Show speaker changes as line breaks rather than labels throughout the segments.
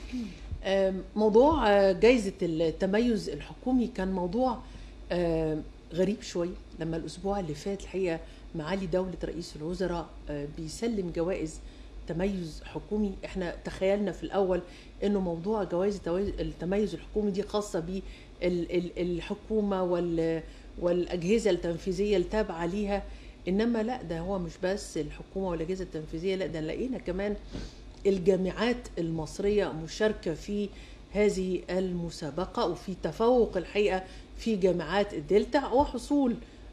آم، موضوع آه، جايزة التميز الحكومي كان موضوع آم، غريب شوية لما الأسبوع اللي فات الحقيقة معالي دولة رئيس الوزراء آه، بيسلم جوائز تميز حكومي احنا تخيلنا في الأول انه موضوع جوائز التوي- التميز الحكومي دي خاصة بالحكومة وال والأجهزة التنفيذية التابعة ليها إنما لا ده هو مش بس الحكومة والأجهزة التنفيذية لا ده لقينا كمان الجامعات المصرية مشاركة في هذه المسابقة وفي تفوق الحقيقة في جامعات الدلتا وحصول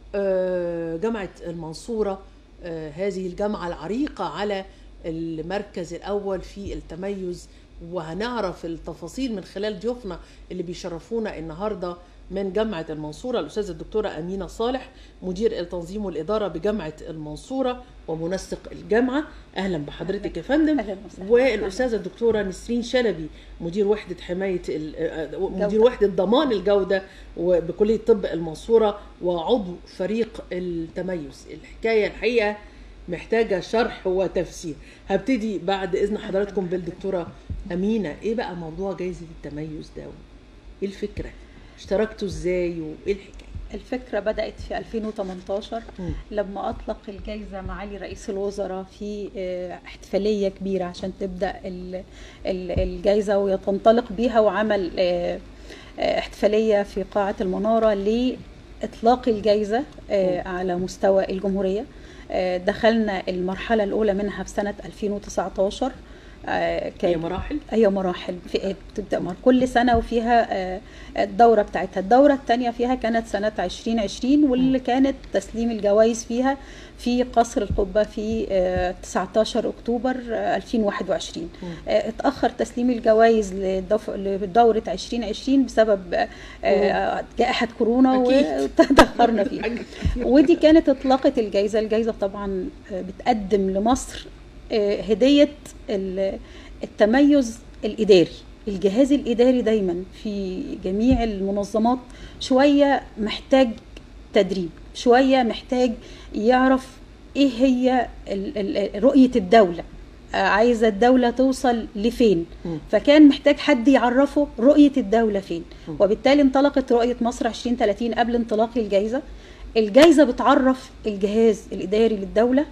آه، جامعة المنصورة آه، هذه الجامعة العريقة على المركز الأول في التميز وهنعرف التفاصيل من خلال ضيوفنا اللي بيشرفونا النهارده من جامعة المنصورة الأستاذة الدكتورة أمينة صالح مدير التنظيم والإدارة بجامعة المنصورة ومنسق الجامعة أهلا بحضرتك يا فندم
أهلاً وسهلاً.
والأستاذة الدكتورة نسرين شلبي مدير وحدة حماية ال- آه، مدير وحدة ضمان الجودة وبكلية طب المنصورة وعضو فريق التميز الحكاية الحقيقة محتاجة شرح وتفسير هبتدي بعد إذن حضراتكم بالدكتورة أمينة إيه بقى موضوع جايزة التميز ده إيه الفكرة اشتركتوا إزاي وإيه الحكاية
الفكرة بدأت في 2018
مم.
لما أطلق الجائزة معالي رئيس الوزراء في آه، احتفالية كبيرة عشان تبدأ ال- ال- الجائزة ويتنطلق بيها وعمل آه، آه، احتفالية في قاعة المنارة لإطلاق الجائزة آه، على مستوى الجمهورية آه، دخلنا المرحلة الأولى منها في سنة 2019 آه،
هي
كان
مراحل
هي مراحل في بتبدا مر كل سنه وفيها آه، الدوره بتاعتها الدوره الثانيه فيها كانت سنه 2020 واللي كانت تسليم الجوائز فيها في قصر القبه في آه، 19 اكتوبر آه، 2021
مم.
آه، اتاخر تسليم الجوائز لدف- لدوره 2020 بسبب آه، آه، جائحه كورونا
أكيد.
وتاخرنا فيها
حاجة كتير.
ودي كانت اطلاقه الجائزه الجائزه طبعا آه، بتقدم لمصر آه، هديه ال- التميز الاداري الجهاز الاداري دايما في جميع المنظمات شويه محتاج تدريب شويه محتاج يعرف ايه هي ال- ال- رؤيه الدوله آه، عايزه الدوله توصل لفين
مم.
فكان محتاج حد يعرفه رؤيه الدوله فين
مم.
وبالتالي انطلقت رؤيه مصر 2030 قبل انطلاق الجائزه الجائزه بتعرف الجهاز الاداري للدوله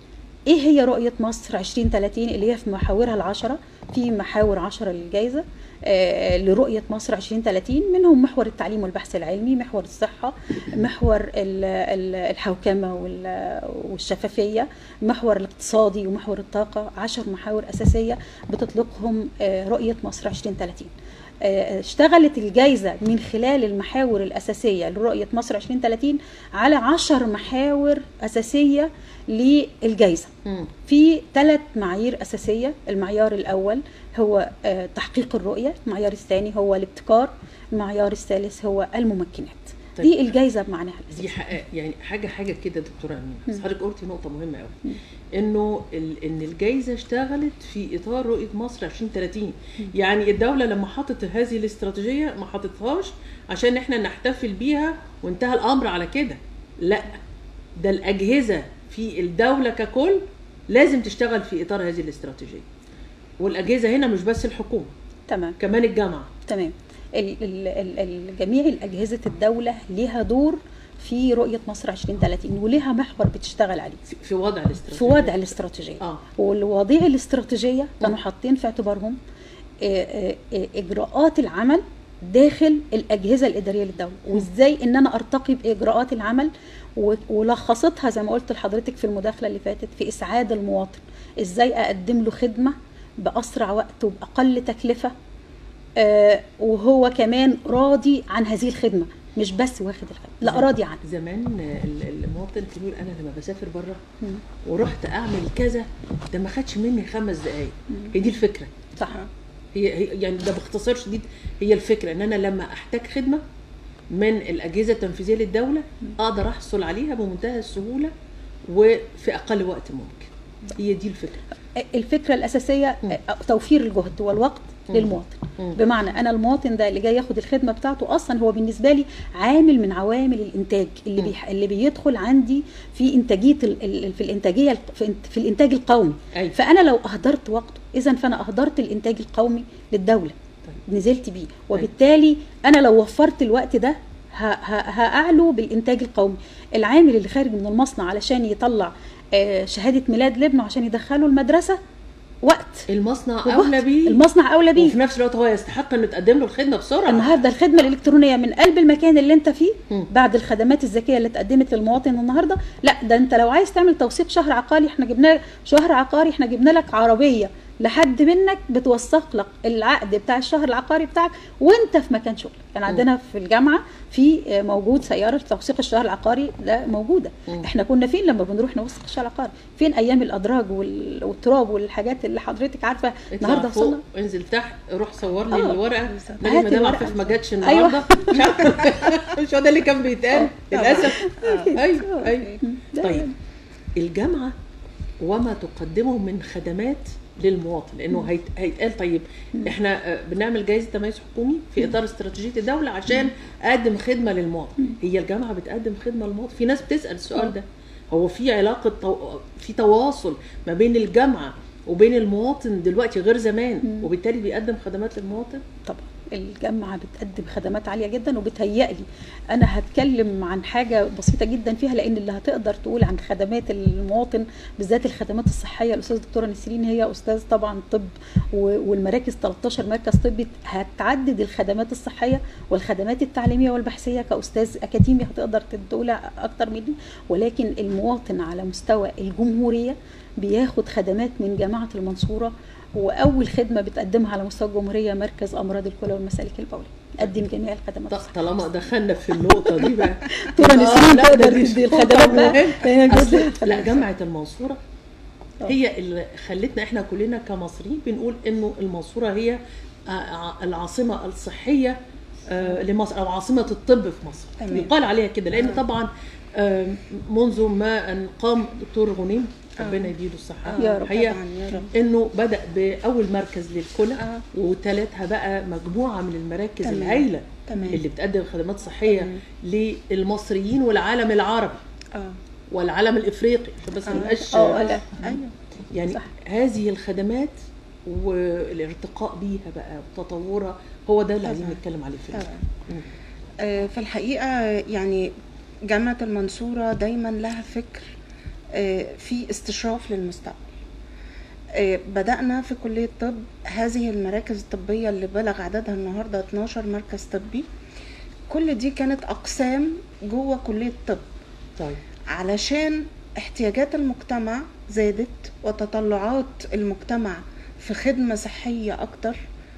ايه هي رؤيه مصر 2030 اللي هي في محاورها العشره في محاور عشرة للجائزه آه، لرؤيه مصر 2030 منهم محور التعليم والبحث العلمي محور الصحه محور ال- ال- الحوكمه وال- والشفافيه محور الاقتصادي ومحور الطاقه عشر محاور اساسيه بتطلقهم آه، رؤيه مصر 2030 آه، اشتغلت الجائزة من خلال المحاور الأساسية لرؤية مصر 2030 على عشر محاور أساسية للجائزة
مم.
في ثلاث معايير أساسية المعيار الأول هو آه، تحقيق الرؤية المعيار الثاني هو الابتكار المعيار الثالث هو الممكنات
طيب.
دي الجائزة بمعناها
دي
الأساسي
حقيقة يعني حاجه حاجه كده دكتوره امين بس
مم.
حضرتك قلتي نقطه مهمه قوي
مم.
انه ال- ان الجائزه اشتغلت في اطار رؤيه مصر 2030 يعني الدوله لما حطت هذه الاستراتيجيه ما حطتهاش عشان احنا نحتفل بيها وانتهى الامر على كده لا ده الاجهزه في الدوله ككل لازم تشتغل في اطار هذه الاستراتيجيه والاجهزه هنا مش بس الحكومه
تمام
كمان الجامعه
تمام ال- ال- ال- ال- جميع الأجهزة الدولة ليها دور في رؤية مصر 2030 وليها محور بتشتغل عليه
في- في وضع الاستراتيجيه
في وضع الاستراتيجية
اه
والمواضيع الاستراتيجية كانوا
مم.
حاطين في اعتبارهم آه، آه، آه، إجراءات العمل داخل الأجهزة الإدارية للدولة وإزاي إن أنا أرتقي بإجراءات العمل و- ولخصتها زي ما قلت لحضرتك في المداخلة اللي فاتت في إسعاد المواطن إزاي أقدم له خدمة بأسرع وقت وبأقل تكلفة آه، وهو كمان راضي عن هذه الخدمة مش بس واخد الخدمة لا
زي-
راضي عنها
زمان ال- المواطن كان يقول انا لما بسافر بره
مم.
ورحت اعمل كذا ده ما خدش مني خمس دقايق
مم.
هي دي الفكره
صح
هي, هي يعني ده باختصار شديد هي الفكره ان انا لما احتاج خدمه من الاجهزه التنفيذيه للدوله اقدر احصل عليها بمنتهى السهوله وفي اقل وقت ممكن هي دي الفكره
الفكره الاساسيه
مم.
توفير الجهد والوقت
مم.
للمواطن
مم.
بمعنى انا المواطن ده اللي جاي ياخد الخدمه بتاعته اصلا هو بالنسبه لي عامل من عوامل الانتاج اللي
مم.
بيح... اللي بيدخل عندي في انتاجيه ال... ال- في الانتاجيه في, انت- في الانتاج القومي
ايوه
فانا لو اهدرت وقته اذا فانا اهدرت الانتاج القومي للدوله
طيب.
نزلت بيه وبالتالي انا لو وفرت الوقت ده ه- ه- هاعلو بالانتاج القومي العامل اللي خارج من المصنع علشان يطلع آه، شهاده ميلاد لابنه عشان يدخله المدرسه وقت
المصنع
ووقت.
اولى بيه
المصنع اولى بيه
وفي نفس الوقت هو يستحق ان تقدم له الخدمه بسرعه
النهارده الخدمه الالكترونيه من قلب المكان اللي انت فيه
مم.
بعد الخدمات الذكيه اللي اتقدمت للمواطن النهارده لا ده انت لو عايز تعمل توثيق شهر عقاري احنا جبنا شهر عقاري احنا جبنا لك عربيه لحد منك بتوثق لك العقد بتاع الشهر العقاري بتاعك وانت في مكان شغلك كان عندنا في الجامعه في آه، موجود سياره توثيق الشهر العقاري ده موجوده
مم.
احنا كنا فين لما بنروح نوثق الشهر العقاري فين ايام الادراج وال- والتراب والحاجات اللي حضرتك عارفه
اطلع
النهارده
فوق
وصلنا
انزل تحت روح صور لي
آه.
الورقه
بالظبط.
نادي
هات
مدام
الورقة.
عفيف ما جاتش
أيوة.
النهارده مش عارفه مش هو ده اللي كان بيتقال للاسف ايوه ايوه
ده-
طيب الجامعه وما تقدمه من خدمات للمواطن لانه هيت- هيتقال طيب احنا آه، بنعمل جائزه تميز حكومي في اطار استراتيجيه الدوله عشان اقدم خدمه للمواطن هي الجامعه بتقدم خدمه للمواطن في ناس بتسال السؤال ده هو في علاقه تو... في تواصل ما بين الجامعه وبين المواطن دلوقتي غير زمان وبالتالي بيقدم خدمات للمواطن
طبعا الجامعة بتقدم خدمات عالية جدا وبتهيألي أنا هتكلم عن حاجة بسيطة جدا فيها لأن اللي هتقدر تقول عن خدمات المواطن بالذات الخدمات الصحية الأستاذة الدكتورة نسرين هي أستاذ طبعا طب و- والمراكز 13 مركز طبي هتعدد الخدمات الصحية والخدمات التعليمية والبحثية كأستاذ أكاديمي هتقدر تقول أكتر مني ولكن المواطن على مستوى الجمهورية بياخد خدمات من جامعة المنصورة واول خدمه بتقدمها على مستوى الجمهوريه مركز امراض الكلى والمسالك البوليه قدم جميع الخدمات
ط- طالما دخلنا في النقطه دي بقى
دكتوره
آه،
نسرين
لا، ده
تقدر
دي
تدي
نقطة
الخدمات بقى
مهمة.
هي جزء
أصل- لا جامعه المنصوره
آه.
هي اللي خلتنا احنا كلنا كمصريين بنقول انه المنصوره هي آه، ع- العاصمه الصحيه آه، لمصر او عاصمه الطب في مصر
تمام.
يقال عليها كده لان طبعا آه، منذ ما ان قام دكتور غنيم ربنا يديله الصحه
يا رب.
هي
طبعا يا رب
انه بدا باول مركز للكلى
آه.
وتلاتها بقى مجموعه من المراكز
تمام.
الهائله
تمام.
اللي بتقدم خدمات صحيه
تمام.
للمصريين والعالم العربي
اه
والعالم الافريقي عشان بس ما
آه.
نبقاش
اه لا
ايوه
يعني
صح.
هذه الخدمات والارتقاء بيها بقى وتطورها هو ده اللي عايزين
طبعاً.
نتكلم عليه في
طبعا
مم.
آه، في الحقيقة يعني جامعة المنصورة دايما لها فكر آه، في استشراف للمستقبل آه، بدأنا في كلية طب هذه المراكز الطبية اللي بلغ عددها النهاردة 12 مركز طبي كل دي كانت أقسام جوه كلية طب
طيب
علشان احتياجات المجتمع زادت وتطلعات المجتمع في خدمة صحية أكتر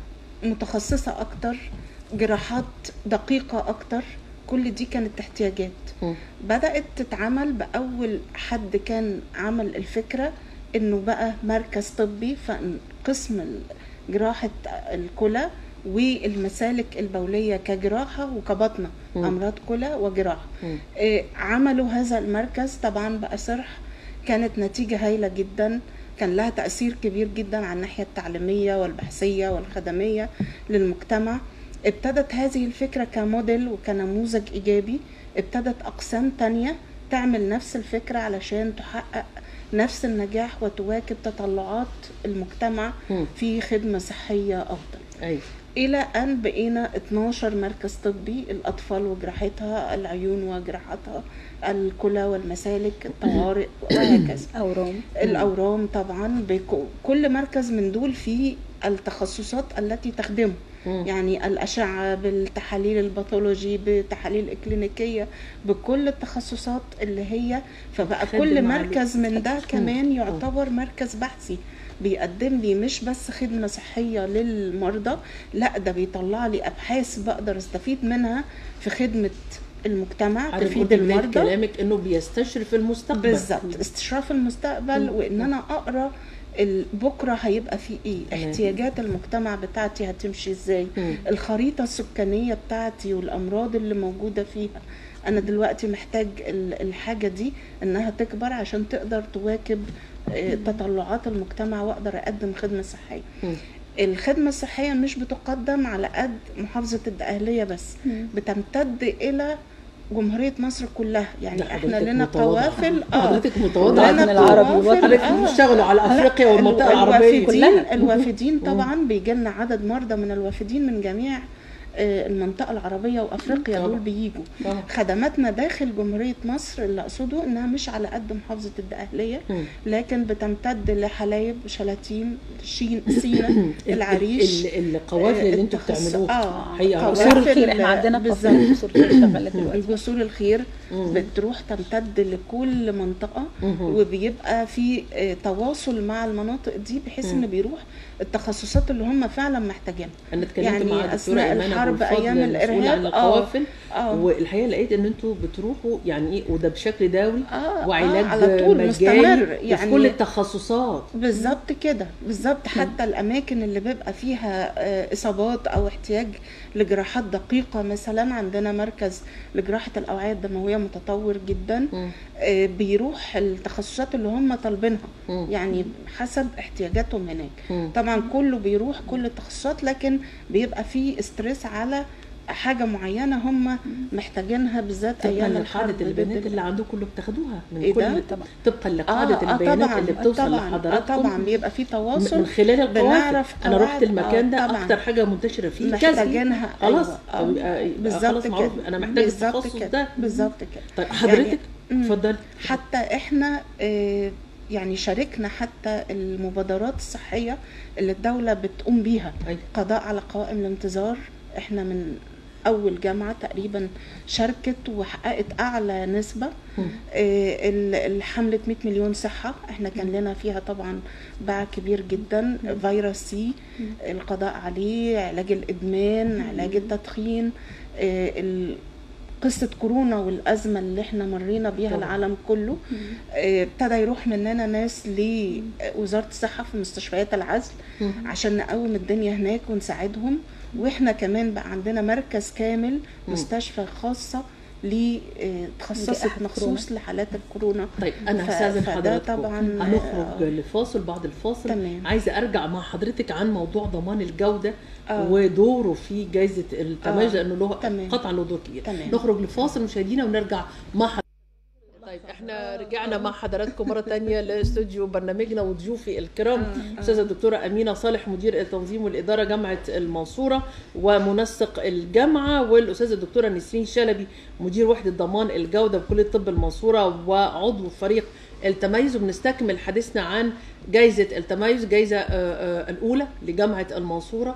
متخصصة أكتر جراحات دقيقة أكتر كل دي كانت احتياجات
مم.
بدأت تتعمل بأول حد كان عمل الفكرة إنه بقى مركز طبي فقسم جراحة الكلى والمسالك البولية كجراحة وكبطنة
مم.
أمراض كلى وجراحة
مم.
إيه، عملوا هذا المركز طبعا بقى صرح كانت نتيجة هايلة جدا كان لها تأثير كبير جدا على الناحية التعليمية والبحثية والخدمية للمجتمع ابتدت هذه الفكرة كموديل وكنموذج إيجابي ابتدت أقسام تانية تعمل نفس الفكرة علشان تحقق نفس النجاح وتواكب تطلعات المجتمع
مم.
في خدمة صحية أفضل
ايوه
الى ان بقينا 12 مركز طبي الاطفال وجراحتها العيون وجراحتها الكلى والمسالك الطوارئ وهكذا
اورام
الاورام طبعا بك- كل مركز من دول فيه التخصصات التي تخدمه
مم.
يعني الأشعة بالتحاليل الباثولوجي بتحاليل إكلينيكية بكل التخصصات اللي هي فبقى
خد
كل
المعلومة.
مركز من ده كمان
مم.
يعتبر مركز بحثي بيقدم لي مش بس خدمة صحية للمرضى لا ده بيطلع لي أبحاث بقدر استفيد منها في خدمة المجتمع
عارف
تفيد
قلت بداية
المرضى
كلامك انه بيستشرف المستقبل
بالظبط استشراف المستقبل
مم.
وان انا اقرا ال- بكره هيبقى في ايه
تمام.
احتياجات المجتمع بتاعتي هتمشي ازاي
مم.
الخريطه السكانيه بتاعتي والامراض اللي موجوده فيها انا دلوقتي محتاج ال- الحاجه دي انها تكبر عشان تقدر تواكب آه، تطلعات المجتمع واقدر اقدم خدمه صحيه
مم.
الخدمه الصحيه مش بتقدم على قد محافظه الدقهليه بس
مم.
بتمتد الى جمهوريه مصر كلها يعني
ده
احنا
حضرتك
لنا
متواضعة.
قوافل اه
حضرتك متواضعة
لنا
الوطن العربي
قوافل،
والوطن-
حضرتك
آه.
بتشتغلوا على افريقيا
لا،
والمنطقه
الو-
العربيه
الوافدين
كلها.
الوافدين طبعا بيجي لنا عدد مرضى من الوافدين من جميع آه، المنطقه العربيه وافريقيا
طبعا.
دول بيجوا
طبعا.
خدماتنا داخل جمهوريه مصر اللي اقصده انها مش على قد محافظه الدقهليه
مم.
لكن بتمتد لحلايب شلاتين شين سينا العريش
ال- ال- القوافل اللي انتوا
التخص-
بتعملوها
اه
حقيقة
قوافل
قصور الخير احنا عندنا
بالظبط.
قافله قصور الخير شغاله دلوقتي
جسور الخير
مم.
بتروح تمتد لكل منطقة
مهم.
وبيبقى في آه، تواصل مع المناطق دي بحيث
مم.
ان بيروح التخصصات اللي هم فعلا محتاجينها
انا اتكلمت
يعني
مع الدكتوره
أثناء
ايمان
الحرب
ابو الفضل
أيام
المسؤوله عن
الإرهاب، آه.
القوافل
اه
والحقيقه لقيت ان انتوا بتروحوا يعني ايه وده بشكل دوري
آه،
وعلاج
آه على طول
مجاني
مستمر
وفي
يعني
كل التخصصات
بالظبط كده بالظبط حتى الاماكن اللي بيبقى فيها آه، اصابات او احتياج لجراحات دقيقه مثلا عندنا مركز لجراحه الاوعيه الدمويه متطور جدا
مم.
آه، بيروح التخصصات اللي هم طالبينها
مم.
يعني حسب احتياجاتهم هناك
مم.
طبعا كله بيروح كل التخصصات لكن بيبقى فيه استرس على حاجه معينه هم محتاجينها بالذات
طبقا
ايام الحرب
لقاعده البيانات
ضد
اللي عندكم اللي بتاخدوها من
إيه
كل
ده؟
طبعا.
طبقا لقاعده
آه، آه،
البيانات
طبعاً،
اللي
آه،
بتوصل
طبعاً، آه،
لحضراتكم
طبعا بيبقى فيه
من
تواصل
خلال القوافل
بنعرف
انا رحت
قواعد،
المكان ده
آه، طبعاً.
اكتر حاجه منتشره فيه
محتاجينها
كذب. خلاص
أيوة، آه.
فبيبقى يبقى
بالظبط
خلاص معروف
كده
انا محتاج
بالظبط
التخصص
كده.
ده
بالظبط كده
طيب حضرتك
مم.
اتفضلي
حتى احنا آه، يعني شاركنا حتى المبادرات الصحيه اللي الدوله بتقوم بيها
أيوة.
قضاء على قوائم الانتظار احنا من اول جامعه تقريبا شاركت وحققت اعلى نسبه
مم.
آه، ال- الحمله 100 مليون صحه احنا كان لنا فيها طبعا باع كبير جدا فيروس سي القضاء عليه علاج الادمان علاج التدخين آه، ال- قصة كورونا والأزمة اللي احنا مرينا بيها
طبعا.
العالم كله آه، ابتدى يروح مننا ناس لوزارة الصحة في مستشفيات العزل
مم.
عشان نقوم الدنيا هناك ونساعدهم واحنا كمان بقى عندنا مركز كامل
مم.
مستشفى خاصة ل آه، اتخصصت
جائحة
مخصوص لحالات الكورونا
طيب انا
ف-
هستاذن
فده
حضرتك
طبعاً،
هنخرج
آه.
لفاصل بعد الفاصل
تمام.
عايزه ارجع مع حضرتك عن موضوع ضمان الجوده
آه.
ودوره في جائزه التميز
آه.
لانه له
تمام.
قطعا له دور كبير
تمام.
نخرج لفاصل مشاهدينا ونرجع مع حضرتك طيب احنا رجعنا مع حضراتكم مره تانية لاستوديو برنامجنا وضيوفي الكرام استاذه الدكتوره امينه صالح مدير التنظيم والاداره جامعه المنصوره ومنسق الجامعه والاستاذه الدكتوره نسرين شلبي مدير وحده ضمان الجوده بكليه طب المنصوره وعضو فريق التميز وبنستكمل حديثنا عن جائزه التميز جائزه آه، آه، الاولى لجامعه المنصوره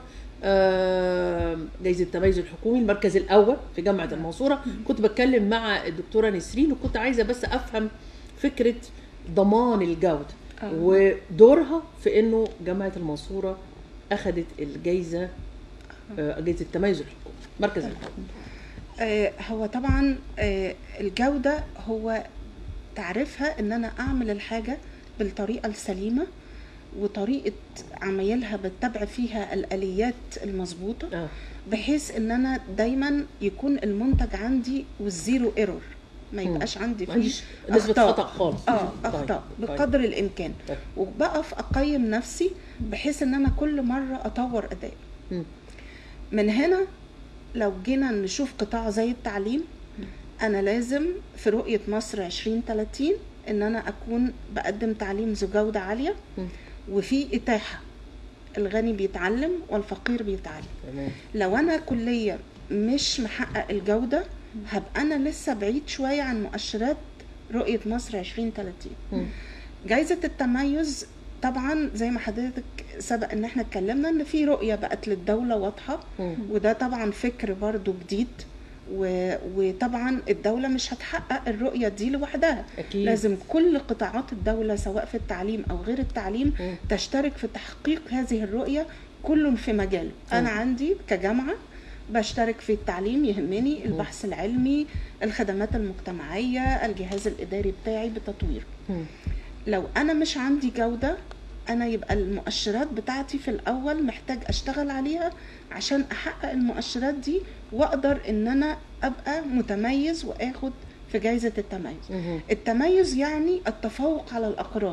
آه، جائزة التميز الحكومي المركز الأول في جامعة المنصورة كنت بتكلم مع الدكتورة نسرين وكنت عايزة بس أفهم فكرة ضمان الجودة
آه.
ودورها في إنه جامعة المنصورة أخذت الجائزة آه، جائزة التميز الحكومي مركز الحكومي
آه، هو طبعا آه، الجودة هو تعريفها ان انا اعمل الحاجة بالطريقة السليمة وطريقة عمايلها بتبع فيها الآليات المظبوطة
آه.
بحيث ان انا دايما يكون المنتج عندي والزيرو ايرور ما
مم.
يبقاش عندي
ما
فيه
عنديش نسبة
أخطاء.
خطأ خالص
اه
طيب،
اخطاء
طيب.
بقدر الامكان
طيب.
وبقف اقيم نفسي بحيث ان انا كل مره اطور ادائي
مم.
من هنا لو جينا نشوف قطاع زي التعليم انا لازم في رؤيه مصر 2030 ان انا اكون بقدم تعليم ذو جوده عاليه
مم.
وفي اتاحه الغني بيتعلم والفقير بيتعلم
تمام
لو انا كليه مش محقق الجوده هبقى انا لسه بعيد شويه عن مؤشرات رؤيه مصر 2030
مم.
جائزة التميز طبعا زي ما حضرتك سبق ان احنا اتكلمنا ان في رؤية بقت للدولة واضحة
مم.
وده طبعا فكر برضو جديد و... وطبعا الدولة مش هتحقق الرؤية دي لوحدها
أكيد
لازم كل قطاعات الدولة سواء في التعليم او غير التعليم
مم.
تشترك في تحقيق هذه الرؤية كل في مجاله انا
مم.
عندي كجامعة بشترك في التعليم يهمني البحث العلمي الخدمات المجتمعية الجهاز الإداري بتاعي بتطوير
مم.
لو انا مش عندي جودة انا يبقى المؤشرات بتاعتي في الاول محتاج اشتغل عليها عشان احقق المؤشرات دي واقدر ان انا ابقى متميز واخد في جايزة التميز
مم.
التميز يعني التفوق على الاقران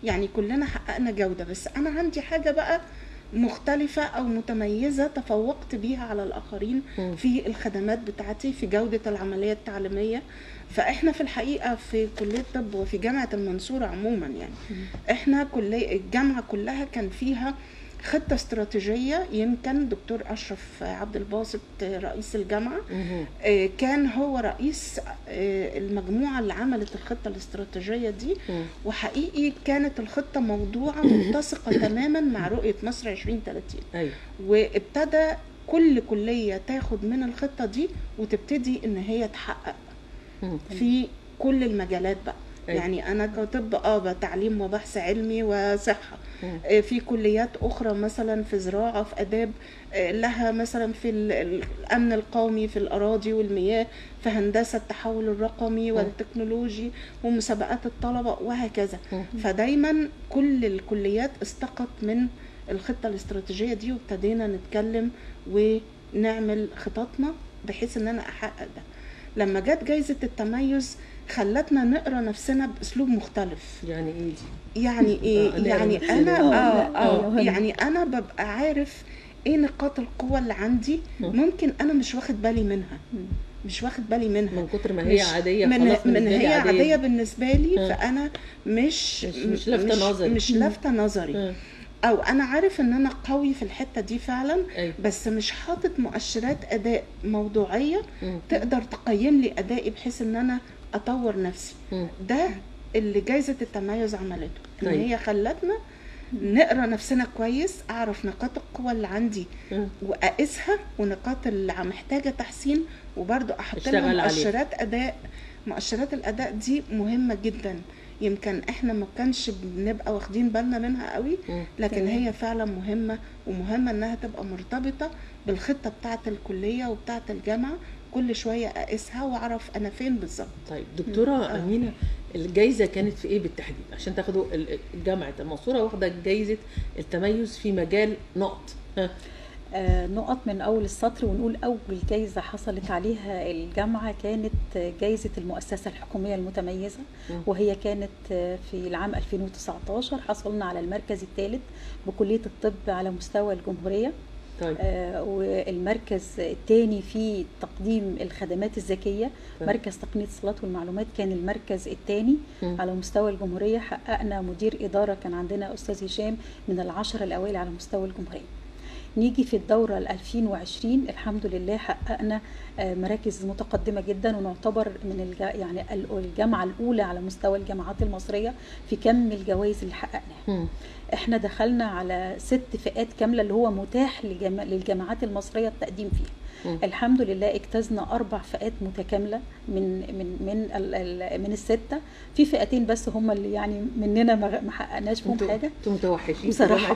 يعني كلنا حققنا جودة بس أنا عندي حاجة بقى مختلفة أو متميزة تفوقت بيها على الآخرين
مم.
في الخدمات بتاعتي في جودة العملية التعليمية فإحنا في الحقيقة في كلية طب وفي جامعة المنصورة عموما يعني إحنا كلية الجامعة كلها كان فيها خطة استراتيجية يمكن دكتور أشرف عبد الباسط رئيس الجامعة
مهم.
آه، كان هو رئيس آه، المجموعة اللي عملت الخطة الاستراتيجية دي
مم.
وحقيقي كانت الخطة موضوعة متسقة تماما مع رؤية مصر 2030
ايوه
وابتدى كل كلية تاخد من الخطة دي وتبتدي ان هي تحقق
مم.
في كل المجالات بقى
أيوة.
يعني انا كطب اه تعليم وبحث علمي وصحه
مم.
آه، في كليات اخرى مثلا في زراعه في اداب آه، لها مثلا في ال- ال- الامن القومي في الاراضي والمياه في هندسه التحول الرقمي والتكنولوجي ومسابقات الطلبه وهكذا
مم.
فدايما كل الكليات استقت من الخطه الاستراتيجيه دي وابتدينا نتكلم ونعمل خططنا بحيث ان انا احقق ده لما جت جايزه التميز خلتنا نقرا نفسنا باسلوب مختلف
يعني ايه دي
يعني ايه
آه، نقرا
يعني
نفسنا.
انا
آه،
اه
لا،
اه
أيوة.
يعني انا ببقى عارف ايه نقاط القوه اللي عندي
مم.
ممكن انا مش واخد بالي منها مش واخد بالي منها
من كتر ما هي
مش-
عاديه
من,
خلاص
من
بالنسبة لي
هي عاديه بالنسبه لي
آه.
فانا مش
مش- مش لافتة نظري.
مش لافته نظري
آه.
او انا عارف ان انا قوي في الحته دي فعلا
ايوه
بس مش حاطط مؤشرات اداء موضوعيه
مم.
تقدر تقيم لي ادائي بحيث ان انا اطور نفسي
مم.
ده اللي جايزه التميز عملته ان
طيب.
هي خلتنا نقرا نفسنا كويس اعرف نقاط القوه اللي عندي
مم.
واقيسها ونقاط اللي محتاجه تحسين وبرضو احط
اشتغل
لها
عليها.
مؤشرات اداء مؤشرات الاداء دي مهمه جدا يمكن احنا ما كانش بنبقى واخدين بالنا منها قوي
مم.
لكن
تمام.
هي فعلا مهمه ومهمه انها تبقى مرتبطه بالخطه بتاعه الكليه وبتاعه الجامعه كل شويه اقيسها واعرف انا فين بالظبط
طيب دكتوره امينه الجائزه كانت في ايه بالتحديد عشان تاخدوا ال- جامعه المنصوره واخده جائزه التميز في مجال نقط ها
آه، نقط من اول السطر ونقول اول جايزه حصلت عليها الجامعه كانت آه، جايزه المؤسسه الحكوميه المتميزه
مم.
وهي كانت آه، في العام 2019 حصلنا على المركز الثالث بكليه الطب على مستوى الجمهوريه
طيب
آه، والمركز الثاني في تقديم الخدمات الذكيه
طيب.
مركز تقنيه الصلاه والمعلومات كان المركز الثاني
مم.
على مستوى الجمهوريه حققنا مدير اداره كان عندنا استاذ هشام من العشره الاوائل على مستوى الجمهوريه نيجي في الدورة ال 2020 الحمد لله حققنا آه، مراكز متقدمة جدا ونعتبر من الج... يعني ال- الجامعة الأولى على مستوى الجامعات المصرية في كم الجوائز اللي حققناها
مم.
احنا دخلنا على ست فئات كاملة اللي هو متاح لجم... للجامعات المصرية التقديم فيها
مم.
الحمد لله اجتزنا اربع فئات متكامله من من من ال- ال- من السته في فئتين بس هم اللي يعني مننا ما ما حققناش فيهم
انتوا
حاجه
انتوا متوحشين
بصراحه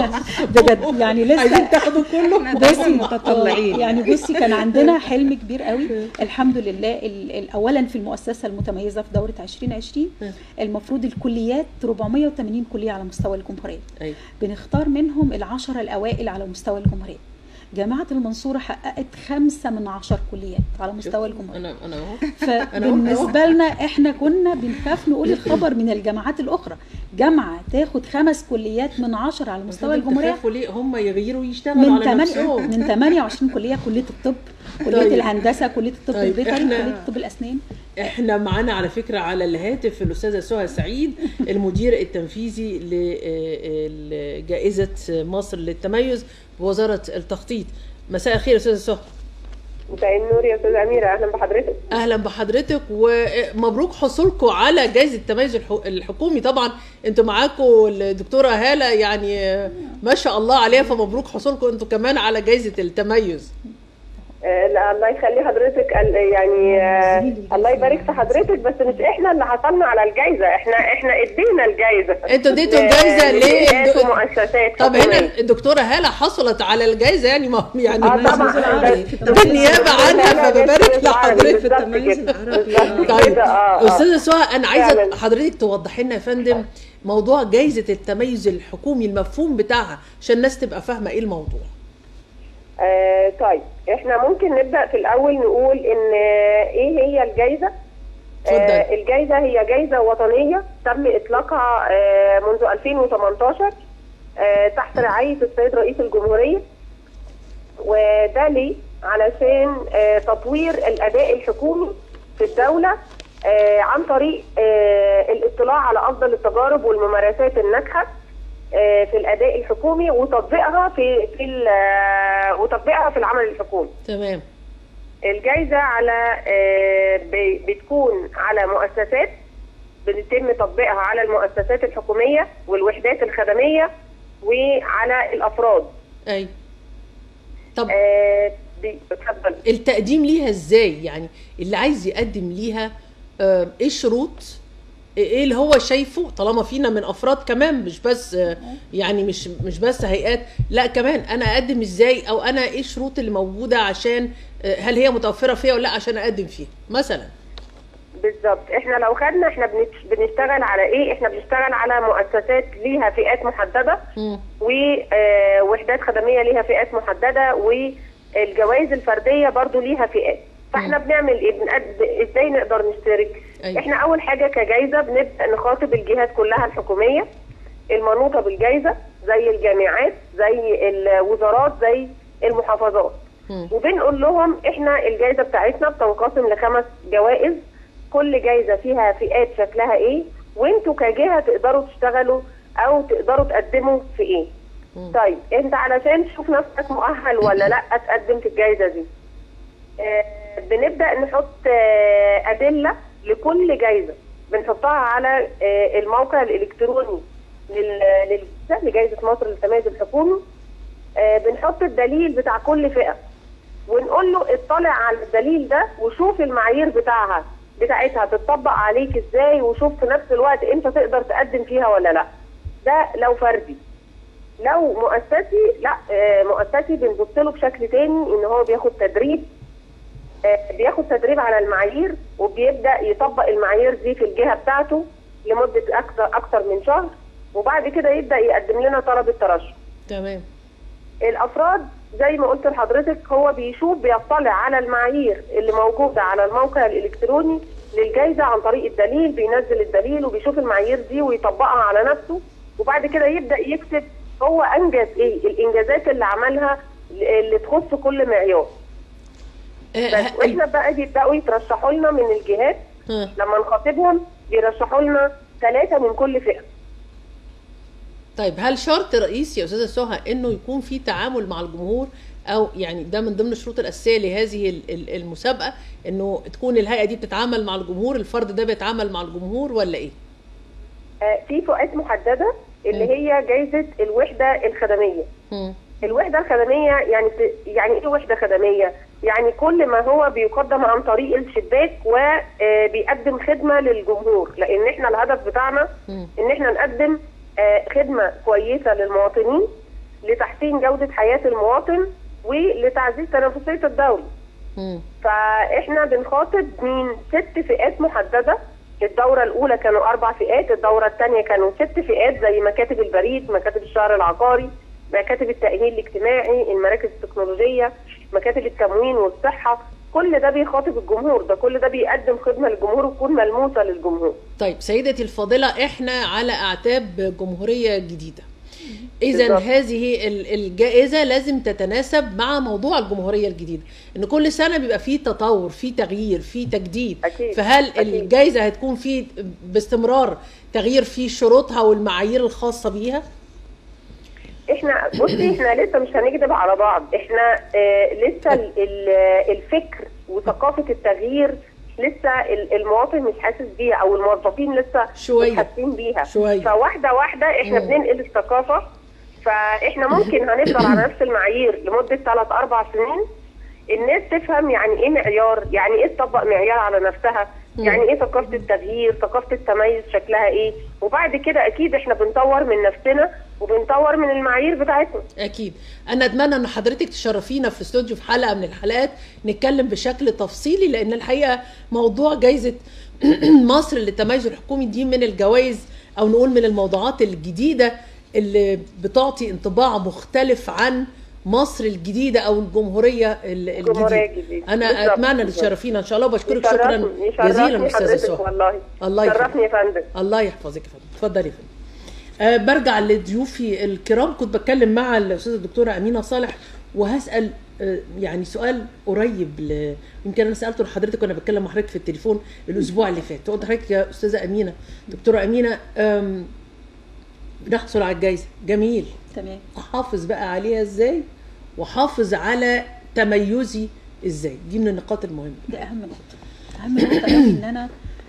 بجد يعني
عايزين
لسه
تاخدوا كله
احنا دايما
بصي
متطلعين
آه، يعني بصي كان عندنا حلم كبير قوي الحمد لله ال- ال- اولا في المؤسسه المتميزه في دوره 2020
مم.
المفروض الكليات 480 كليه على مستوى الجمهوريه
ايوه
بنختار منهم العشرة الأوائل على مستوى الجمهورية جامعة المنصورة حققت خمسة من عشر كليات على مستوى
شوف،
الجمهورية
انا انا اهو
فبالنسبة لنا احنا كنا بنخاف نقول الخبر من الجامعات الأخرى جامعة تاخد خمس كليات من عشرة على مستوى
انتوا
الجمهورية
تخافوا ليه هم يغيروا يشتغلوا
من
على
8
نفسهم
من 28 كلية كلية الطب كلية
طيب.
الهندسة كلية الطب
طيب،
البيطري
إحنا-
كلية طب الأسنان
احنا معانا على فكره على الهاتف الاستاذه سهى سعيد المدير التنفيذي لجائزه مصر للتميز بوزاره التخطيط مساء الخير استاذه سهى
مساء النور يا استاذ اميره اهلا بحضرتك
اهلا بحضرتك ومبروك حصولكم على جائزه التميز الح- الحكومي طبعا انتوا معاكم الدكتوره هاله يعني ما شاء الله عليها فمبروك حصولكم انتوا كمان على جائزه التميز
آه لا الله يخلي حضرتك ال- يعني آه الله يبارك في حضرتك بس مش احنا اللي حصلنا على الجائزه احنا احنا ادينا الجائزه
انتوا اديتوا
ل-
الجايزة ليه؟
لجهات ومؤسسات
طب هنا
حكومية.
الدكتوره هاله حصلت على الجائزه يعني ما يعني
اه طبعا
بالنيابه عنها فببارك لحضرتك
في التميز العربي
طيب
اه آه.
استاذه سهى انا عايزه
فعلاً.
حضرتك توضحي لنا يا فندم موضوع جائزه التميز الحكومي المفهوم بتاعها عشان الناس تبقى فاهمه ايه الموضوع
آه طيب احنا ممكن نبدا في الاول نقول ان آه، ايه هي الجائزه
اتفضل.
آه، الجائزة هي جائزة وطنية تم إطلاقها آه، منذ 2018 آه، تحت رعاية السيد رئيس الجمهورية وده ليه؟ علشان آه، تطوير الأداء الحكومي في الدولة آه، عن طريق آه، الاطلاع على أفضل التجارب والممارسات الناجحة آه، في الأداء الحكومي وتطبيقها في في ال- آه، وتطبيقها في العمل الحكومي.
تمام
الجائزة على آه، ب- بتكون على مؤسسات بيتم تطبيقها على المؤسسات الحكومية والوحدات الخدمية وعلى الأفراد
اي طب
آه، بي- اتفضل
التقديم ليها ازاي يعني اللي عايز يقدم ليها آه، ايه الشروط ايه اللي هو شايفه طالما فينا من افراد كمان مش بس آه، يعني مش مش بس هيئات لا كمان انا اقدم ازاي او انا ايه الشروط اللي موجوده عشان آه، هل هي متوفره فيها ولا لا عشان اقدم فيها مثلا
بالظبط احنا لو خدنا احنا بنش- بنشتغل على ايه احنا بنشتغل على مؤسسات ليها فئات محددة
مم.
ووحدات خدمية ليها فئات محددة والجوائز الفردية برضو ليها فئات فاحنا بنعمل ايه بنقد... ازاي نقدر نشترك
أيوة.
احنا اول حاجة كجائزة بنبدأ نخاطب الجهات كلها الحكومية المنوطة بالجائزة زي الجامعات زي الوزارات زي المحافظات
مم.
وبنقول لهم احنا الجائزة بتاعتنا بتنقسم لخمس جوائز كل جائزة فيها فئات شكلها ايه وانتوا كجهة تقدروا تشتغلوا او تقدروا تقدموا في ايه
مم.
طيب انت علشان تشوف نفسك مؤهل ولا لا تقدم في الجائزة دي آه، بنبدأ نحط آه، أدلة لكل جايزة بنحطها على آه، الموقع الإلكتروني لل- للجائزة لجائزة مصر للتميز الحكومي آه، بنحط الدليل بتاع كل فئة ونقول له اطلع على الدليل ده وشوف المعايير بتاعها بتاعتها تطبق عليك ازاي وشوف في نفس الوقت انت تقدر تقدم فيها ولا لا ده لو فردي لو مؤسسي لا آه، مؤسسي بنبص له بشكل تاني ان هو بياخد تدريب آه، بياخد تدريب على المعايير وبيبدا يطبق المعايير دي في الجهه بتاعته لمده اكثر اكثر من شهر وبعد كده يبدا يقدم لنا طلب الترشح
تمام
الافراد زي ما قلت لحضرتك هو بيشوف بيطلع على المعايير اللي موجوده على الموقع الالكتروني للجائزه عن طريق الدليل بينزل الدليل وبيشوف المعايير دي ويطبقها على نفسه وبعد كده يبدا يكتب هو انجز ايه الانجازات اللي عملها اللي تخص كل معيار
آه،
بس
ه-
واحنا بقى بيبداوا يترشحوا لنا من الجهات
ها.
لما نخاطبهم بيرشحوا لنا ثلاثه من كل فئه
طيب هل شرط رئيسي يا استاذه سهى انه يكون في تعامل مع الجمهور او يعني ده من ضمن الشروط الاساسيه لهذه ال- ال- المسابقه انه تكون الهيئه دي بتتعامل مع الجمهور الفرد ده بيتعامل مع الجمهور ولا ايه؟
آه، في فئات محدده اللي
مم.
هي جائزه الوحده الخدميه
مم.
الوحده الخدميه يعني ت- يعني ايه وحده خدميه؟ يعني كل ما هو بيقدم عن طريق الشباك وبيقدم خدمه للجمهور لان احنا الهدف بتاعنا
مم.
ان احنا نقدم آه، خدمه كويسه للمواطنين لتحسين جوده حياه المواطن ولتعزيز تنافسيه الدوله.
مم.
فاحنا بنخاطب مين ست فئات محدده الدورة الأولى كانوا أربع فئات، الدورة الثانية كانوا ست فئات زي مكاتب البريد، مكاتب الشهر العقاري، مكاتب التأهيل الاجتماعي، المراكز التكنولوجية، مكاتب التموين والصحة، كل ده بيخاطب الجمهور، ده كل ده بيقدم خدمة للجمهور وتكون ملموسة للجمهور.
طيب سيدتي الفاضله احنا على اعتاب جمهوريه جديده اذا
بالظبط.
هذه ال- الجائزه لازم تتناسب مع موضوع الجمهوريه الجديده ان كل سنه بيبقى فيه تطور فيه تغيير فيه تجديد
أكيد،
فهل
أكيد.
الجائزه هتكون فيه باستمرار تغيير في شروطها والمعايير الخاصه بيها
احنا بصي احنا لسه مش هنكذب على بعض احنا اه لسه ال- ال- الفكر وثقافه التغيير لسه ال- المواطن مش حاسس بيها او الموظفين لسه
شوية.
مش حاسين بيها
شوية.
فواحده واحده احنا
مم.
بننقل الثقافه فاحنا ممكن هنفضل على نفس المعايير لمده ثلاث اربع سنين الناس تفهم يعني ايه معيار يعني ايه تطبق معيار على نفسها
مم.
يعني ايه ثقافه التغيير ثقافه التميز شكلها ايه وبعد كده اكيد احنا بنطور من نفسنا وبنطور من المعايير بتاعتنا
اكيد انا اتمنى ان حضرتك تشرفينا في الاستوديو في حلقه من الحلقات نتكلم بشكل تفصيلي لان الحقيقه موضوع جائزه مصر للتميز الحكومي دي من الجوائز او نقول من الموضوعات الجديده اللي بتعطي انطباع مختلف عن مصر الجديده او الجمهوريه ال-
الجمهورية
الجديده
الجديدة.
انا
بالظبط،
اتمنى ان
بالظبط.
تشرفينا ان شاء الله وبشكرك شكرا
يشرفني
جزيلا
يشرفني
استاذه
حضرتك
سهى
والله
الله يخليك.
شرفني يا فندم
الله يحفظك يا فندم اتفضلي يا فندم أه برجع لضيوفي الكرام كنت بتكلم مع الاستاذه الدكتوره امينه صالح وهسال أه يعني سؤال قريب ل... يمكن انا سالته لحضرتك وانا بتكلم مع حضرتك في التليفون الاسبوع اللي فات قلت لحضرتك يا استاذه امينه دكتوره امينه أم، بنحصل على الجائزه جميل
تمام
احافظ بقى عليها ازاي واحافظ على تميزي ازاي دي من النقاط المهمه
دي اهم نقطه اهم نقطه قوي ان انا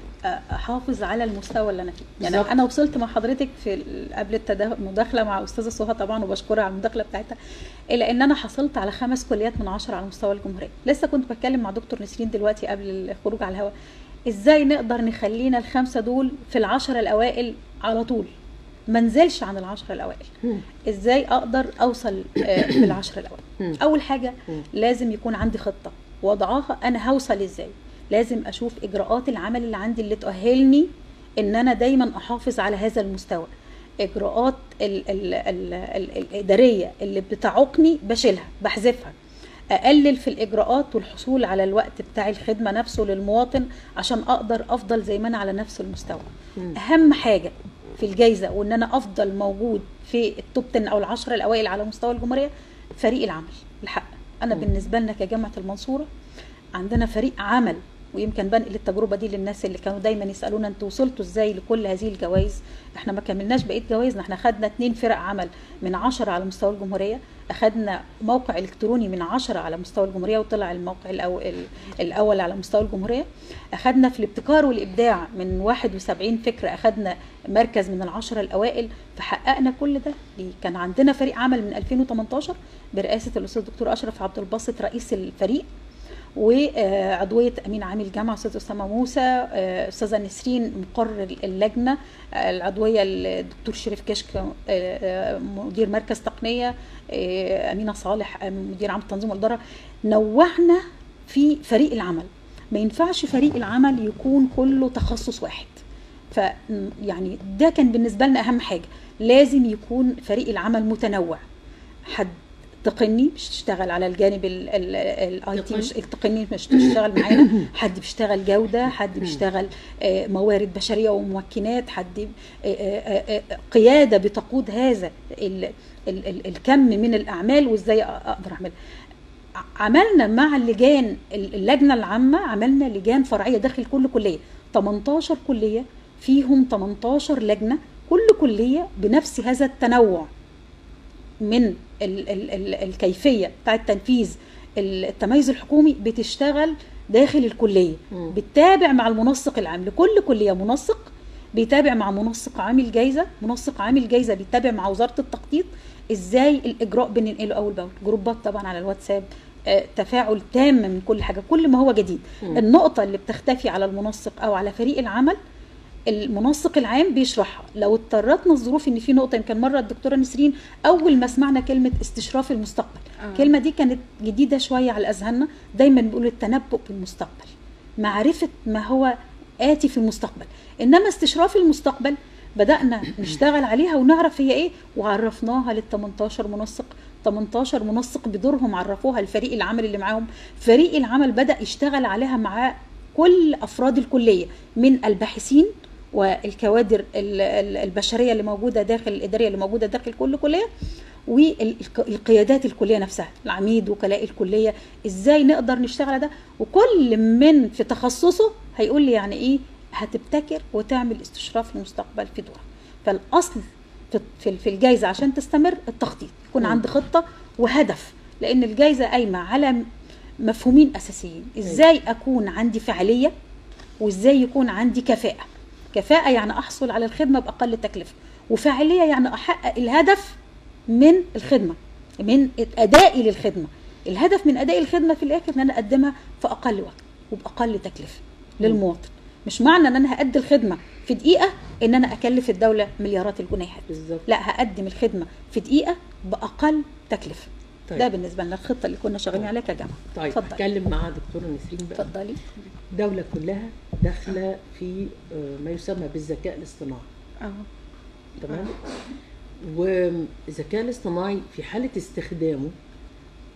احافظ على المستوى اللي انا فيه يعني
بالظبط.
انا وصلت مع حضرتك في ال- قبل التدا- المداخله مع استاذه سهى طبعا وبشكرها على المداخله بتاعتها الى ان انا حصلت على خمس كليات من عشرة على مستوى الجمهوريه لسه كنت بتكلم مع دكتور نسرين دلوقتي قبل الخروج على الهواء ازاي نقدر نخلينا الخمسه دول في العشرة الاوائل على طول ما نزلش عن العشرة الاوائل
مم.
ازاي اقدر اوصل آه، بالعشرة
مم.
الاوائل اول حاجه
مم.
لازم يكون عندي خطه وضعها انا هوصل ازاي لازم اشوف اجراءات العمل اللي عندي اللي تؤهلني ان انا دايما احافظ على هذا المستوى اجراءات ال ال ال ال الاداريه اللي بتعوقني بشيلها بحذفها اقلل في الاجراءات والحصول على الوقت بتاع الخدمه نفسه للمواطن عشان اقدر افضل زي ما انا على نفس المستوى
مم.
اهم حاجه في الجائزه وان انا افضل موجود في التوب 10 او العشرة الاوائل على مستوى الجمهوريه فريق العمل الحق انا
مم.
بالنسبه لنا كجامعه المنصوره عندنا فريق عمل ويمكن بنقل التجربه دي للناس اللي كانوا دايما يسالونا انتوا وصلتوا ازاي لكل هذه الجوائز احنا ما كملناش بقيه جوائزنا احنا خدنا اتنين فرق عمل من عشرة على مستوى الجمهوريه اخدنا موقع الكتروني من عشرة على مستوى الجمهوريه وطلع الموقع الأو... ال- الاول على مستوى الجمهوريه اخدنا في الابتكار والابداع من 71 فكره اخدنا مركز من العشرة الاوائل فحققنا كل ده ليه؟ كان عندنا فريق عمل من 2018 برئاسه الاستاذ الدكتور اشرف عبد الباسط رئيس الفريق وعضوية أمين عام الجامعة أستاذ أسامة موسى آه، أستاذة نسرين مقرر اللجنة آه، العضوية الدكتور شريف كشك آه، آه، مدير مركز تقنية آه، أمينة صالح آه، مدير عام التنظيم والإدارة نوعنا في فريق العمل ما ينفعش فريق العمل يكون كله تخصص واحد ف يعني ده كان بالنسبة لنا أهم حاجة لازم يكون فريق العمل متنوع حد تقني مش تشتغل على الجانب الاي تي
تقني.
مش التقني مش تشتغل معانا حد بيشتغل جوده حد بيشتغل آه، موارد بشريه وممكنات حد آه، آه، آه، قياده بتقود هذا ال- ال- ال- الكم من الاعمال وازاي اقدر اعملها ع- عملنا مع اللجان اللجنه العامه عملنا لجان فرعيه داخل كل كليه 18 كليه فيهم 18 لجنه كل كليه بنفس هذا التنوع من ال ال ال الكيفيه بتاع التنفيذ التميز الحكومي بتشتغل داخل الكليه
مم.
بتتابع مع المنسق العام لكل كليه منسق بيتابع مع منسق عامل جايزه منسق عامل جايزه بيتابع مع وزاره التخطيط ازاي الاجراء بننقله اول باول جروبات طبعا على الواتساب آه، تفاعل تام من كل حاجه كل ما هو جديد
مم.
النقطه اللي بتختفي على المنسق او على فريق العمل المنسق العام بيشرحها لو اضطرتنا الظروف ان في نقطه يمكن مره الدكتوره نسرين اول ما سمعنا كلمه استشراف المستقبل
آه.
الكلمه دي كانت جديده شويه على اذهاننا دايما بيقولوا التنبؤ بالمستقبل معرفه ما هو اتي في المستقبل انما استشراف المستقبل بدانا نشتغل عليها ونعرف هي ايه وعرفناها لل 18 منسق 18 منسق بدورهم عرفوها الفريق العمل اللي معاهم فريق العمل بدا يشتغل عليها مع كل افراد الكليه من الباحثين والكوادر ال- ال- البشريه اللي موجوده داخل الاداريه اللي موجوده داخل كل كليه والقيادات الكليه نفسها العميد وكلاء الكليه ازاي نقدر نشتغل على ده وكل من في تخصصه هيقول لي يعني ايه هتبتكر وتعمل استشراف للمستقبل في دورها فالاصل في- في في الجائزه عشان تستمر التخطيط يكون
مم.
عندي خطه وهدف لان الجائزه قايمه على م- مفهومين اساسيين ازاي اكون عندي فعاليه وازاي يكون عندي كفاءه كفاءه يعني احصل على الخدمه باقل تكلفه وفاعليه يعني احقق الهدف من الخدمه من ادائي للخدمه الهدف من اداء الخدمه في الاخر ان انا اقدمها في اقل وقت وباقل تكلفه للمواطن مش معنى ان انا هادي الخدمه في دقيقه ان انا اكلف الدوله مليارات الجنيهات
بالظبط
لا هقدم الخدمه في دقيقه باقل تكلفه
طيب.
ده بالنسبه لنا الخطه اللي كنا شغالين عليها كجامعه
طيب
اتفضلي.
اتكلم مع دكتوره نسرين بقى
اتفضلي
الدوله كلها داخله في آه، ما يسمى بالذكاء الاصطناعي
اه
تمام والذكاء الاصطناعي في حاله استخدامه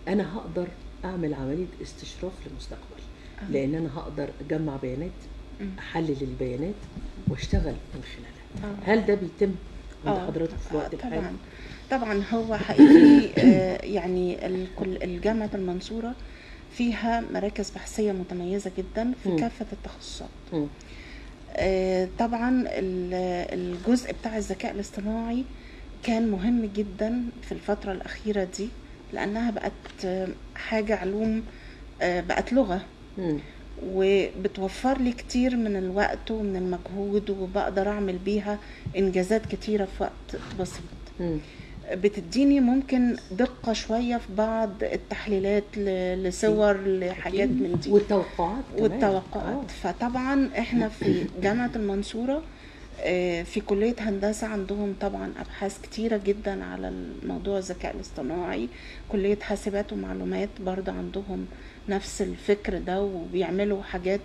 انا هقدر اعمل عمليه استشراف للمستقبل لان انا هقدر اجمع بيانات
مم.
احلل البيانات واشتغل من خلالها
آه.
هل ده بيتم عند
آه،
حضرتك في الوقت
آه،
الحالي
طبعا طبعا هو حقيقي آه، يعني الكل الجامعة المنصورة فيها مراكز بحثية متميزة جدا في
مم.
كافة التخصصات
مم.
آه، طبعا ال- الجزء بتاع الذكاء الاصطناعي كان مهم جدا في الفترة الأخيرة دي لأنها بقت آه، حاجة علوم آه، بقت لغة
مم.
وبتوفر لي كتير من الوقت ومن المجهود وبقدر أعمل بيها إنجازات كتيرة في وقت بسيط
مم.
بتديني ممكن دقة شوية في بعض التحليلات ل- لصور لحاجات من دي
والتوقعات كمان.
والتوقعات فطبعا احنا في جامعة المنصورة آه، في كلية هندسة عندهم طبعا أبحاث كتيرة جدا على الموضوع الذكاء الاصطناعي كلية حاسبات ومعلومات برضه عندهم نفس الفكر ده وبيعملوا حاجات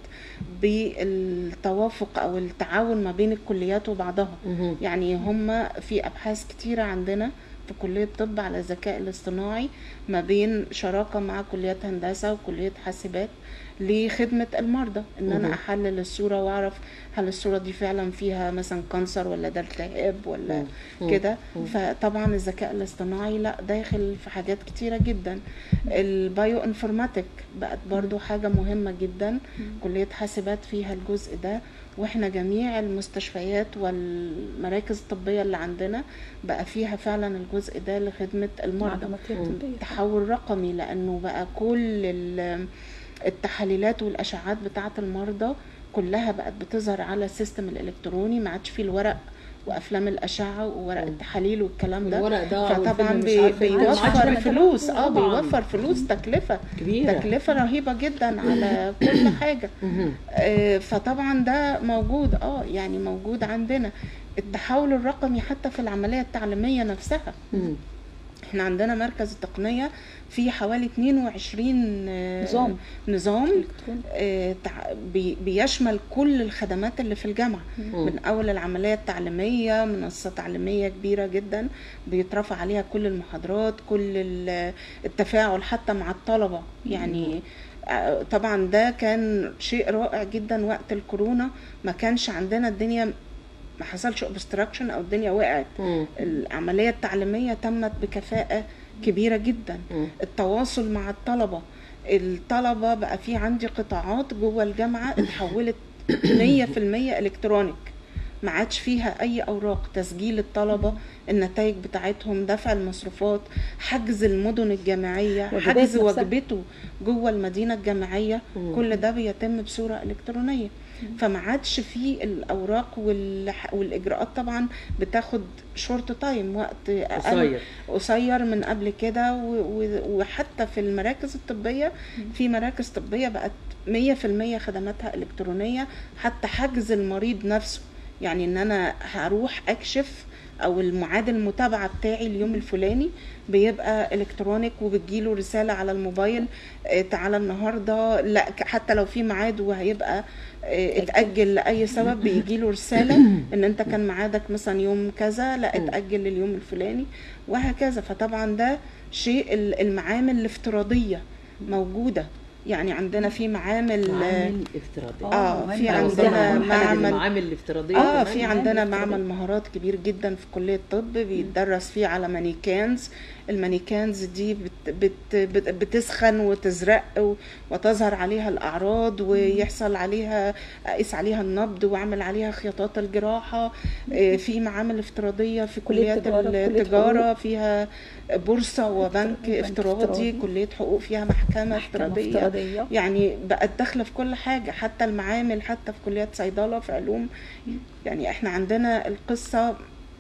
بالتوافق أو التعاون ما بين الكليات وبعضها
مهم.
يعني هم في ابحاث كتيره عندنا في كليه الطب على الذكاء الاصطناعي ما بين شراكه مع كليات هندسه وكليه حاسبات لخدمه المرضى ان
مهم.
انا احلل الصوره واعرف هل الصوره دي فعلا فيها مثلا كانسر ولا ده التهاب ولا
مم.
كده
مم.
فطبعا الذكاء الاصطناعي لا داخل في حاجات كتيره جدا البايو انفورماتيك بقت برضو حاجه مهمه جدا كليه حاسبات فيها الجزء ده واحنا جميع المستشفيات والمراكز الطبيه اللي عندنا بقى فيها فعلا الجزء ده لخدمه المرضى
معلوماتية
مم.
طبية
تحول رقمي لانه بقى كل ال- التحاليلات والاشعاعات بتاعه المرضى كلها بقت بتظهر على السيستم الالكتروني ما عادش فيه الورق وافلام الاشعه وورق
مم.
التحاليل والكلام ده
الورق ده أو
فطبعا
الفيلم مش
بي
عارفة إيه، ما عادش
بيوفر
بقى
فلوس اه
طبعاً.
بيوفر فلوس تكلفه
كبيرة
تكلفه رهيبه جدا على كل حاجه
مهم.
آه، فطبعا ده موجود اه يعني موجود عندنا التحول الرقمي حتى في العمليه التعليميه نفسها
مم.
احنا عندنا مركز التقنيه فيه حوالي 22 آه،
نظام.
نظام
إلكتروني.
آه، تع- بي- بيشمل كل الخدمات اللي في الجامعه
مم.
من اول العمليه التعليميه منصه تعليميه كبيره جدا بيترفع عليها كل المحاضرات كل ال- التفاعل حتى مع الطلبه يعني آه، طبعا ده كان شيء رائع جدا وقت الكورونا ما كانش عندنا الدنيا ما حصلش اوبستراكشن او الدنيا وقعت
مم.
العمليه التعليميه تمت بكفاءه كبيره جدا
مم.
التواصل مع الطلبه الطلبه بقى في عندي قطاعات جوه الجامعه اتحولت 100% الكترونيك ما عادش فيها اي اوراق تسجيل الطلبه النتائج بتاعتهم دفع المصروفات حجز المدن الجامعيه
وجبات
حجز
نفسها.
وجبته جوه المدينه الجامعيه
مم.
كل ده بيتم بصوره الكترونيه فما عادش فيه الاوراق والح- والاجراءات طبعا بتاخد شورت تايم وقت اقل
قصير
قصير من قبل كده و- و- وحتى في المراكز الطبية في مراكز طبية بقت 100% خدماتها إلكترونية حتى حجز المريض نفسه يعني ان انا هروح اكشف او الميعاد المتابعه بتاعي اليوم الفلاني بيبقى الكترونيك وبتجيله رساله على الموبايل آه، تعالى النهارده لا ك- حتى لو في ميعاد وهيبقى آه، اتاجل لاي سبب بيجيله رساله ان انت كان ميعادك مثلا يوم كذا لا
مم.
اتاجل لليوم الفلاني وهكذا فطبعا ده شيء ال- المعامل الافتراضيه موجوده يعني عندنا في معامل آه،
معامل افتراضية
اه
مهم
في
أوي.
عندنا
معامل-
معمل
المعامل الافتراضية
اه
كمان.
في
معامل
عندنا
افتراضية.
معمل مهارات كبير جدا في كلية الطب بيتدرس فيه على مانيكانز المانيكانز دي بت بت بت بتسخن وتزرق و- وتظهر عليها الأعراض ويحصل عليها أقيس عليها النبض وأعمل عليها خياطات الجراحة آه، في معامل افتراضية في
كلية
كليات
تجارة، كلية
التجارة فيها بورصة وبنك
بنك
افتراضي
افتراضي.
كلية حقوق فيها محكمة
محكمة
افتراضية
افتراضية
يعني بقت داخله في كل حاجه حتى المعامل حتى في كليات صيدله في علوم يعني احنا عندنا القصه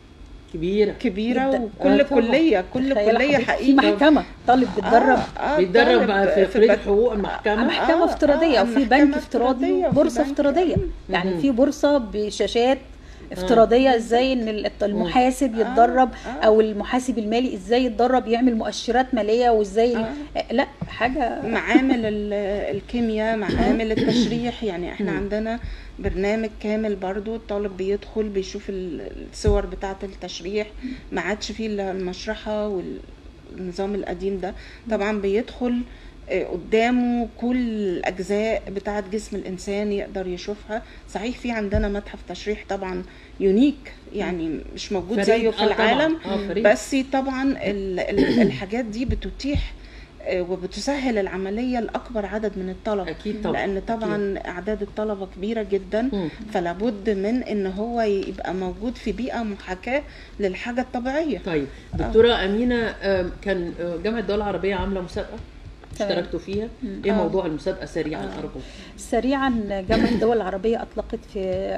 كبيرة
كبيره
جداً.
وكل
آه، طبعاً.
كليه كل
تخيل
كليه
حضرتك في
حقيقي
محكمة طالب بيتدرب
آه، آه،
بيتدرب
طالب
مع في
في
كلية
بت-
حقوق المحكمة
محكمة
آه،
افتراضية
آه،
وفي
محكمة
بنك افتراضي
افتراضية وفي
وبورصة
بنك-
افتراضية يعني
مهم.
في بورصة بشاشات افتراضية ازاي ان ال- المحاسب يتدرب
آه.
او المحاسب المالي ازاي يتدرب يعمل مؤشرات مالية وازاي
آه.
آه، لا حاجة
معامل ال- الكيمياء معامل التشريح يعني احنا
مم.
عندنا برنامج كامل برضو الطالب بيدخل بيشوف ال- الصور بتاعة التشريح ما عادش فيه الا المشرحة وال النظام القديم ده طبعا بيدخل آه، قدامه كل الاجزاء بتاعه جسم الانسان يقدر يشوفها صحيح في عندنا متحف تشريح طبعا يونيك يعني مش موجود
فريد.
زيه في
آه طبعاً.
العالم
آه فريد.
بس طبعا ال- ال- الحاجات دي بتتيح آه، وبتسهل العمليه لاكبر عدد من الطلبه
اكيد طبعا
لان طبعا اعداد الطلبه كبيره جدا
مم.
فلا بد من ان هو يبقى موجود في بيئه محاكاه للحاجه الطبيعيه
طيب دكتوره امينه آم، كان آه، جامعه الدول العربيه عامله مسابقه
تمام.
اشتركتوا فيها ايه موضوع المسابقه سريعا ارجو
سريعا جامعة الدول العربية أطلقت في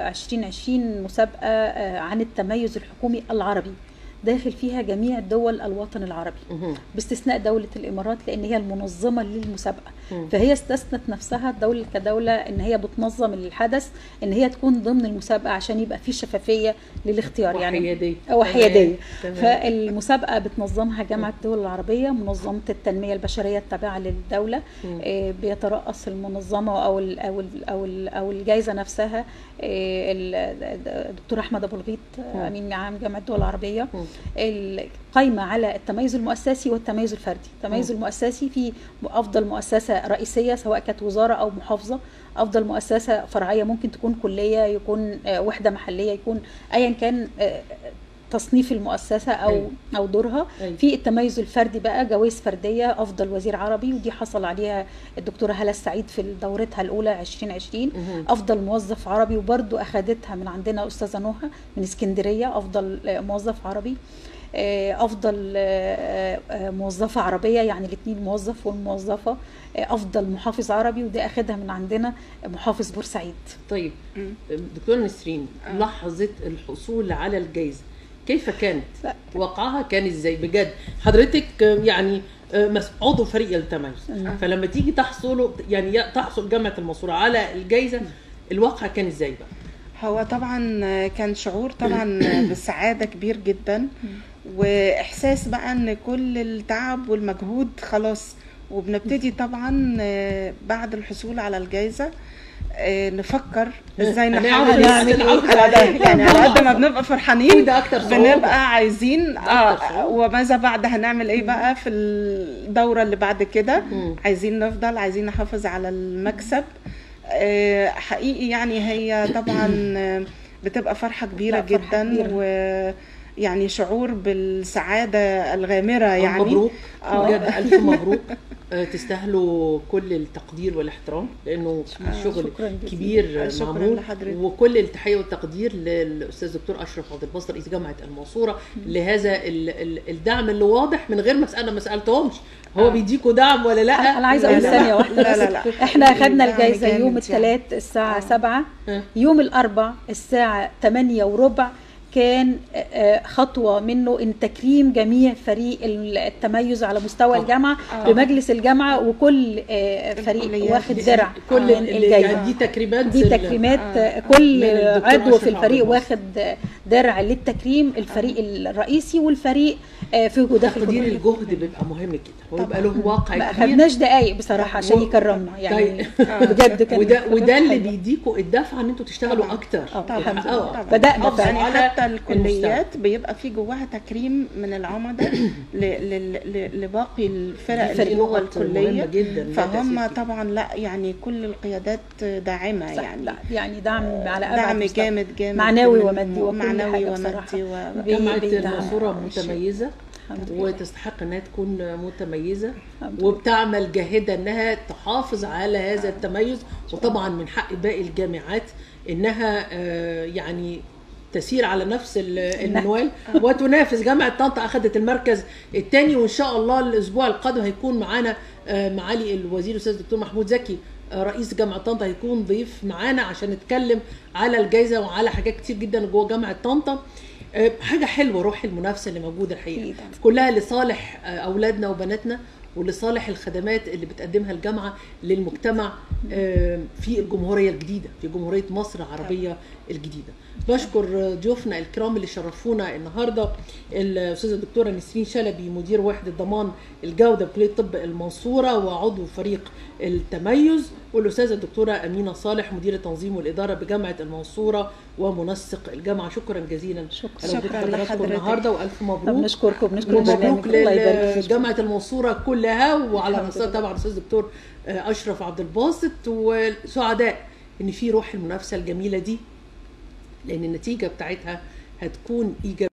2020 مسابقة آه، عن التميز الحكومي العربي داخل فيها جميع دول الوطن العربي
مهم.
باستثناء دولة الإمارات لأن هي المنظمة للمسابقة
مم.
فهي استثنت نفسها الدولة كدولة إن هي بتنظم الحدث إن هي تكون ضمن المسابقة عشان يبقى في شفافية للاختيار يعني
وحياديه
أو حيادية
تمام.
فالمسابقة بتنظمها جامعة الدول العربية منظمة التنمية البشرية التابعة للدولة
مم.
آه، بيترأس المنظمة أو ال أو ال أو ال أو الجائزة نفسها آه، ال- الدكتور أحمد أبو الغيط آه،
مم.
أمين عام جامعة الدول العربية
مم.
القايمة على التميز المؤسسي والتميز الفردي التميز
مم.
المؤسسي في أفضل مؤسسة رئيسية سواء كانت وزارة أو محافظة أفضل مؤسسة فرعية ممكن تكون كلية يكون آه، وحدة محلية يكون أيا كان آه، تصنيف المؤسسة أو
أيوة.
أو دورها
أيوة.
في التميز الفردي بقى جوائز فردية أفضل وزير عربي ودي حصل عليها الدكتورة هلا السعيد في دورتها الأولى 2020
مهم.
افضل موظف عربي وبرضو اخدتها من عندنا استاذه نوها من اسكندريه افضل آه، موظف عربي آه، افضل آه، آه، موظفه عربيه يعني الاثنين موظف والموظفه آه، افضل محافظ عربي وده اخدها من عندنا محافظ بورسعيد
طيب
مم.
دكتور نسرين
آه.
لحظه الحصول على الجائزه كيف كانت
لا.
وقعها كان ازاي بجد حضرتك آه، يعني آه، مس- عضو فريق التميز
مم.
فلما تيجي تحصل يعني ي- تحصل جامعه المنصوره على الجائزه الواقع كان ازاي بقى
هو طبعا كان شعور طبعا بسعادة كبير جدا واحساس بقى ان كل التعب والمجهود خلاص وبنبتدي طبعا آه، بعد الحصول على الجائزة آه، نفكر ازاي
هنعمل
نحاول
إيه؟
نعمل
هنعمل
ايه على
إيه؟
ده يعني على قد ما بنبقى فرحانين
وده اكتر صعوبة.
بنبقى عايزين
أكتر
اه
صعوبة.
وماذا بعد هنعمل ايه بقى في الدورة اللي بعد كده
مم.
عايزين نفضل عايزين نحافظ على المكسب آه، حقيقي يعني هي طبعا آه، بتبقى فرحة كبيرة
لا، فرحة
جدا
كبيرة.
ويعني شعور بالسعادة الغامرة
آه،
يعني
مبروك
آه.
بجد الف مبروك آه، تستاهلوا كل التقدير والاحترام لانه في شغل
شكراً جزيلاً.
كبير
شكراً
معمول
لحضرتك.
وكل التحيه والتقدير للاستاذ دكتور اشرف عبد الباسط رئيس جامعه المنصوره لهذا ال- ال- الدعم اللي واضح من غير ما اسال ما سالتهمش هو
آه.
بيديكوا دعم ولا لا
انا أنا عايزه
لا،
اقول
لا،
ثانيه
لا،
واحده
لا، لا،
بس
لا.
احنا اخدنا
دعم
الجائزه
جامد
يوم
يعني.
الثلاث الساعه
آه.
7
آه.
يوم الاربع الساعه 8 وربع كان آه، خطوه منه ان تكريم جميع فريق التميز على مستوى
طبعا.
الجامعه
آه.
بمجلس الجامعه وكل آه، فريق
الكليات.
واخد درع
كل
من
اللي
الجائزه
يعني دي تكريمات
دي
ال-
تكريمات
آه.
آه. كل
من الدكتور
عضو
أشرف
في الفريق
عبد الباسط.
واخد درع للتكريم الفريق الرئيسي والفريق آه، في داخل
تقدير
كل-
الجهد بيبقى مهم كده ويبقى
طبعاً.
له واقع
ما
كبير
خدناش دقايق بصراحه عشان
و-
يكرمنا يعني
طيب.
بجد كان
وده وده اللي
حلو.
بيديكوا الدفعه ان انتوا تشتغلوا
طبعاً.
اكتر
آه،
طبعا
وتحققوا
طبعا
بدأنا
تحافظوا
يعني
على
حتى
المستوى.
الكليات بيبقى في جواها تكريم من العمدة ل- ل- ل- لباقي الفرق
دي
اللي جوه
نقط مهمة
الكلية
جدا لها
فهم
تأثير كبير.
طبعا لا يعني كل القيادات داعمة
صح
يعني
لا يعني دعم على ابعد
دعم
مستوى.
جامد جامد
معنوي
من-
ومادي وكل
معنوي
حاجة بصراحة.
ومادي و...
بي-
جامعه
بيدعم.
المنصوره متميزه
الحمد لله.
وتستحق انها تكون متميزه
الحمد لله.
وبتعمل جاهده انها تحافظ على هذا التميز وطبعا من حق باقي الجامعات انها آه، يعني تسير على نفس ال- المنوال وتنافس جامعه طنطا اخذت المركز الثاني وان شاء الله الاسبوع القادم هيكون معانا آه، معالي الوزير الاستاذ الدكتور محمود زكي آه، رئيس جامعه طنطا هيكون ضيف معانا عشان نتكلم على الجائزه وعلى حاجات كتير جدا جوه جامعه طنطا آه، حاجه حلوه روح المنافسه اللي موجوده الحقيقه
أكيد.
كلها لصالح آه، اولادنا وبناتنا ولصالح الخدمات اللي بتقدمها الجامعه للمجتمع آه، في الجمهوريه الجديده في جمهوريه مصر العربيه الجديده بشكر ضيوفنا الكرام اللي شرفونا النهارده الاستاذه الدكتوره نسرين شلبي مدير وحده ضمان الجوده بكليه طب المنصوره وعضو فريق التميز والاستاذه الدكتوره امينه صالح مدير التنظيم والاداره بجامعه المنصوره ومنسق الجامعه شكرا جزيلا
شكرا
على وجود
شكراً
حضراتكم
لحضرتك.
النهارده والف
طب
مبروك
نشكركم بنشكر
ومبروك
البرنامج الله يبارك فيك
لجامعه المنصوره كلها وعلى
الحمد
راسها
لله.
طبعا الاستاذ الدكتور آه، اشرف عبد الباسط وسعداء ان في روح المنافسه الجميله دي لان النتيجه بتاعتها هتكون ايجابيه